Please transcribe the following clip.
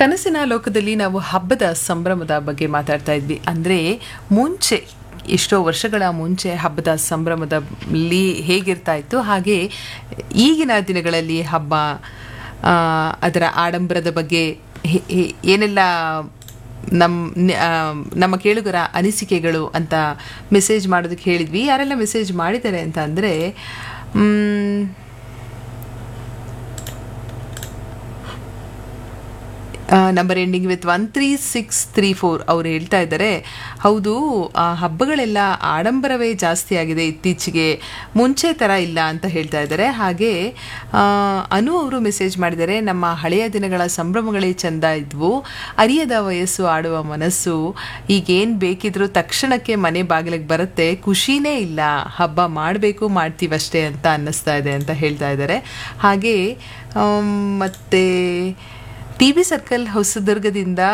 ಕನಸಿನ ಲೋಕದಲ್ಲಿ ನಾವು ಹಬ್ಬದ ಸಂಭ್ರಮದ ಬಗ್ಗೆ ಮಾತಾಡ್ತಾ ಇದ್ವಿ ಅಂದರೆ ಮುಂಚೆ ಎಷ್ಟೋ ವರ್ಷಗಳ ಮುಂಚೆ ಹಬ್ಬದ ಸಂಭ್ರಮದಲ್ಲಿ ಹೇಗಿರ್ತಾ ಇತ್ತು ಹಾಗೆ ಈಗಿನ ದಿನಗಳಲ್ಲಿ ಹಬ್ಬ ಆ, ಅದರ ಆಡಂಬರದ ಬಗ್ಗೆ ಹೆ- ಹೆ- ಏನೆಲ್ಲ ನಮ್ಮ ನ- ಆ, ನಮ್ಮ ಕೇಳುಗರ ಅನಿಸಿಕೆಗಳು ಅಂತ ಮೆಸೇಜ್ ಮಾಡೋದಕ್ಕೆ ಹೇಳಿದ್ವಿ ಯಾರೆಲ್ಲ ಮೆಸೇಜ್ ಮಾಡಿದ್ದಾರೆ ಅಂತ ಅಂದರೆ number ending with one three six three four ಅವ್ರು ಹೇಳ್ತಾ ಇದ್ದಾರೆ ಹೌದು ಆ ಹಬ್ಬಗಳೆಲ್ಲ ಆಡಂಬರವೇ ಜಾಸ್ತಿ ಆಗಿದೆ ಇತ್ತೀಚೆಗೆ ಮುಂಚೆ ಥರ ಇಲ್ಲ ಅಂತ ಹೇಳ್ತಾ ಇದ್ದಾರೆ ಹಾಗೆ ಆ, ಅನು ಅವರು ಮೆಸೇಜ್ ಮಾಡಿದ್ದಾರೆ ನಮ್ಮ ಹಳೆಯ ದಿನಗಳ ಸಂಭ್ರಮಗಳೇ ಚಂದ ಇದ್ವು ಅರಿಯದ ವಯಸ್ಸು ಆಡುವ ಮನಸ್ಸು ಈಗೇನು ಬೇಕಿದ್ರೂ ತಕ್ಷಣಕ್ಕೆ ಮನೆ ಬಾಗಿಲಿಗೆ ಬರುತ್ತೆ ಖುಷಿನೇ ಇಲ್ಲ ಹಬ್ಬ ಮಾಡಬೇಕು ಮಾಡ್ತೀವಷ್ಟೇ ಅಂತ ಅನ್ನಿಸ್ತಾ ಇದೆ ಅಂತ ಹೇಳ್ತಾ ಇದ್ದಾರೆ ಹಾಗೆ ಆಮ್, ಮತ್ತೆ ಟಿ ಬಿ ಸರ್ಕಲ್ ಹೊಸದುರ್ಗದಿಂದ